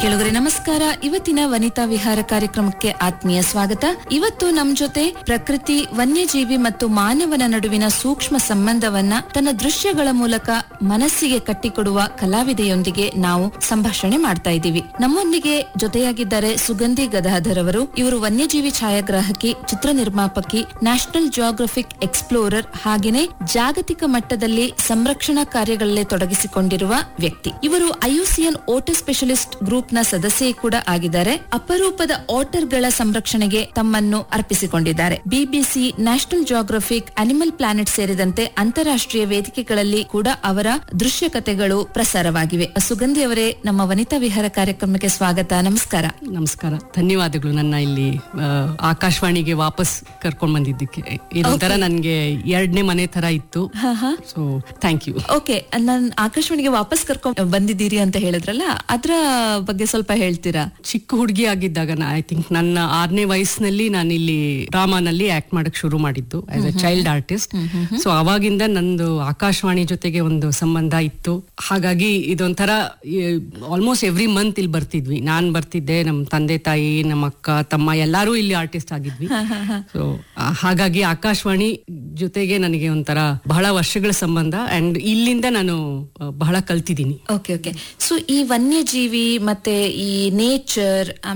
ಕೇಳುಗರೆ ನಮಸ್ಕಾರ ಇವತ್ತಿನ ವನಿತಾ ವಿಹಾರ ಕಾರ್ಯಕ್ರಮಕ್ಕೆ ಆತ್ಮೀಯ ಸ್ವಾಗತ ಇವತ್ತು ನಮ್ ಜೊತೆ ಪ್ರಕೃತಿ ವನ್ಯಜೀವಿ ಮತ್ತು ಮಾನವನ ನಡುವಿನ ಸೂಕ್ಷ್ಮ ಸಂಬಂಧವನ್ನ ತನ್ನ ದೃಶ್ಯಗಳ ಮೂಲಕ ಮನಸ್ಸಿಗೆ ಕಟ್ಟಿಕೊಡುವ ಕಲಾವಿದೆಯೊಂದಿಗೆ ನಾವು ಸಂಭಾಷಣೆ ಮಾಡ್ತಾ ಇದ್ದೀವಿ ನಮ್ಮೊಂದಿಗೆ ಜೊತೆಯಾಗಿದ್ದಾರೆ ಸುಗಂಧಿ ಗದಾಧರ್ ಅವರು ಇವರು ವನ್ಯಜೀವಿ ಛಾಯಾಗ್ರಾಹಕಿ ಚಿತ್ರ ನಿರ್ಮಾಪಕಿ ನ್ಯಾಷನಲ್ ಜಿಯೋಗ್ರಫಿಕ್ ಎಕ್ಸ್ಪ್ಲೋರರ್ ಹಾಗೇನೆ ಜಾಗತಿಕ ಮಟ್ಟದಲ್ಲಿ ಸಂರಕ್ಷಣಾ ಕಾರ್ಯಗಳಲ್ಲಿ ತೊಡಗಿಸಿಕೊಂಡಿರುವ ವ್ಯಕ್ತಿ ಇವರು ಐಯುಸಿಎನ್ ಓಟರ್ ಸ್ಪೆಷಲಿಸ್ಟ್ ಗ್ರೂಪ್ ನ ಸದಸ್ಯೆ ಕೂಡ ಆಗಿದ್ದಾರೆ ಅಪರೂಪದ ಆಟರ್ ಗಳ ಸಂರಕ್ಷಣೆಗೆ ತಮ್ಮನ್ನು ಅರ್ಪಿಸಿಕೊಂಡಿದ್ದಾರೆ BBC National Geographic Animal Planet ಸೇರಿದಂತೆ ಅಂತಾರಾಷ್ಟ್ರೀಯ ವೇದಿಕೆಗಳಲ್ಲಿ ಕೂಡ ಅವರ ದೃಶ್ಯ ಕಥೆಗಳು ಪ್ರಸಾರವಾಗಿವೆ ಸುಗಂಧಿ ಅವರೇ ನಮ್ಮ ವನಿತಾ ವಿಹಾರ ಕಾರ್ಯಕ್ರಮಕ್ಕೆ ಸ್ವಾಗತ ನಮಸ್ಕಾರ ನಮಸ್ಕಾರ ಧನ್ಯವಾದಗಳು ನನ್ನ ಇಲ್ಲಿ ಆ, ಆಕಾಶವಾಣಿಗೆ ವಾಪಸ್ ಕರ್ಕೊಂಡ್ ಬಂದಿದ್ದಕ್ಕೆ ಇದೊಂಥರ ನನ್ಗೆ ಎರಡನೇ ಮನೆ ತರ ಇತ್ತು ಸೊ ಥ್ಯಾಂಕ್ ಯು ಓಕೆ ನಾನ್ ಆಕಾಶವಾಣಿಗೆ ವಾಪಸ್ ಕರ್ಕೊಂಡ್ ಬಂದಿದ್ದೀರಿ ಅಂತ ಹೇಳಿದ್ರಲ್ಲ ಅದ್ರ ಬಗ್ಗೆ ಸ್ವಲ್ಪ ಹೇಳ್ತೀರಾ ಚಿಕ್ಕ ಹುಡುಗಿ ಆಗಿದ್ದಾಗ ಐ ಥಿಂಕ್ ನನ್ನ ಆರನೇ ವಯಸ್ಸಿನಲ್ಲಿ ನಾನು ಇಲ್ಲಿ ಡ್ರಾಮಾನಲ್ಲಿ ಆಕ್ಟ್ ಮಾಡಕ್ ಶುರು ಮಾಡಿದ್ದು as a child artist so ಅವಾಗಿಂದ ನಂದು ಆಕಾಶವಾಣಿ ಜೊತೆಗೆ ಒಂದು ಸಂಬಂಧ ಇತ್ತು ಹಾಗಾಗಿ ಇದೊಂಥರ ಆಲ್ಮೋಸ್ಟ್ ಎವ್ರಿ ಮಂತ್ ಇಲ್ಲಿ ಬರ್ತಿದ್ವಿ ನಾನ್ ಬರ್ತಿದ್ದೆ ನಮ್ಮ ತಂದೆ ತಾಯಿ ನಮ್ಮ ಅಕ್ಕ ತಮ್ಮ ಎಲ್ಲಾರು ಇಲ್ಲಿ ಆರ್ಟಿಸ್ಟ್ ಆಗಿದ್ವಿ ಸೊ ಹಾಗಾಗಿ ಆಕಾಶವಾಣಿ ಜೊತೆಗೆ ನನಗೆ ಒಂಥರ ಬಹಳ ವರ್ಷಗಳ ಸಂಬಂಧ ಅಂಡ್ ಇಲ್ಲಿಂದ ನಾನು ಆ, ಬಹಳ ಕಲ್ತಿದ್ದೀನಿ ಓಕೆ ಓಕೆ ಸೊ ಈ ವನ್ಯಜೀವಿ ಮತ್ತೆ ಈ ನೇಚರ್